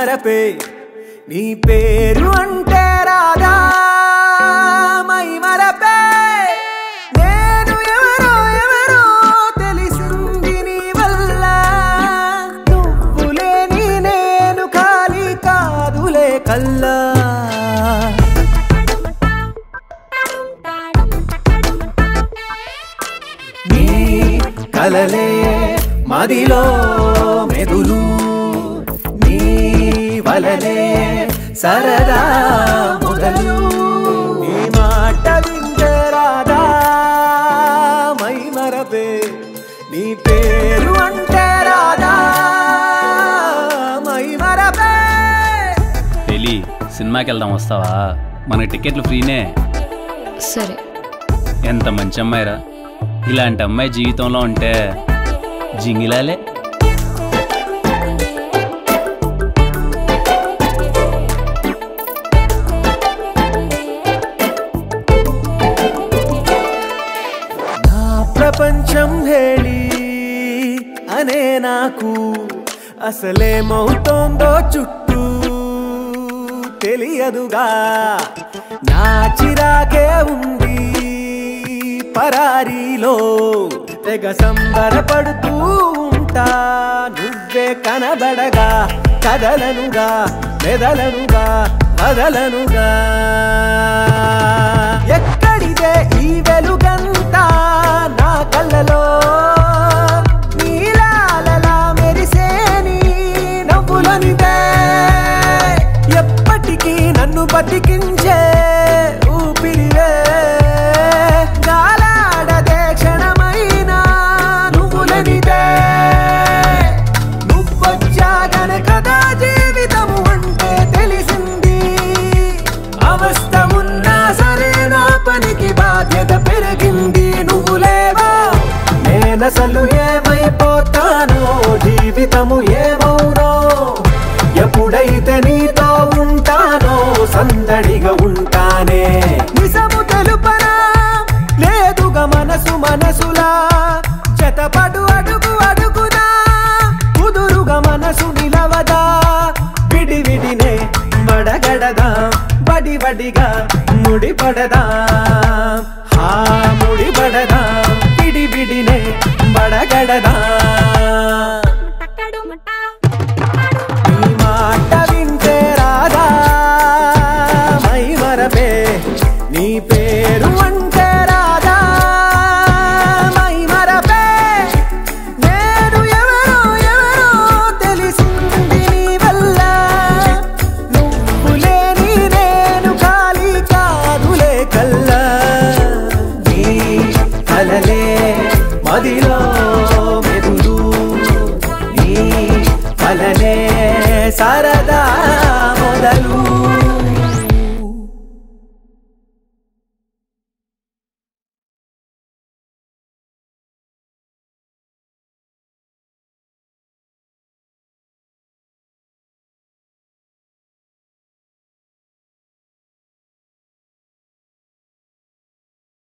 మరపే నీ పేరు అంటే రాదా మై మరపే నేను ఎవరో ఎవరో తెలిసింది నీ వల్ల నువ్వు లేని నేను ఖాళీ కాదులే కల్లా నీ కలలే మదిలో మెదులు నీ వలలే సరదా మొదలు నీ మాట వింటే రాదా మై మరపే నీ పేరు అంటే రాదా మై మరపే తెలి సినిమాకి వెళ్దాం వస్తావా మనకి టికెట్లు ఫ్రీనే సరే ఎంత మంచి అమ్మాయిరా ఇలాంటి అమ్మాయి జీవితంలో ఉంటే జింగిలాలే నా ప్రపంచం ಹೇಳಿ అనే నాకు అసలేమవుతోందో చుట్టూ తెలియదుగా నా చిరాకే ఉంది పరారీలో తెగ సంబరపడుతూ ఉంటా నువ్వే కనబడగా కదలనుగా మెదలనుగా వదలనుగా ఎక్కడిదే ఈ వెలుగంతా నా కళ్ళలో నీలాలలా మెరిసే నీ నవ్వులనిదే ఎప్పటికీ నన్ను బతికించే ఊపిరివే గాలాడదే క్షణమైనా నువ్వులనిదే నువ్వొచ్చాగనే కదా జీవితము అంటే తెలిసింది అవస్థ ఉన్నా సరే నా పనికి బాధ్యత పెరిగింది నువ్వు లేవా నేనసలు ఏమైపోతానో జీవితము ఏమవునో ఎప్పుడైతే నీతో ఉంటానో సందడిగా ఉంటానే నిజము తెలుపనా లేదుగా మనసు మనసులా జతపడు అడుగు అడుగునా కుదురుగా మనసు నిలవదా విడి విడినే మడగడదా బడి బడిగా ముడిపడదా హా ముడిపడదా విడి విడినే బడగడదా నీ మాట వింటే రాదా మై మరపే నీ పేరు అంటే రాదా మై మరపే నేను ఎవరో ఎవరో తెలిసింది నీ వల్ల నువ్వు లేని నేను ఖాళీ కాదులే కల్లా నీ కలలే మదిలో మెదులు నీ కలలే సరదా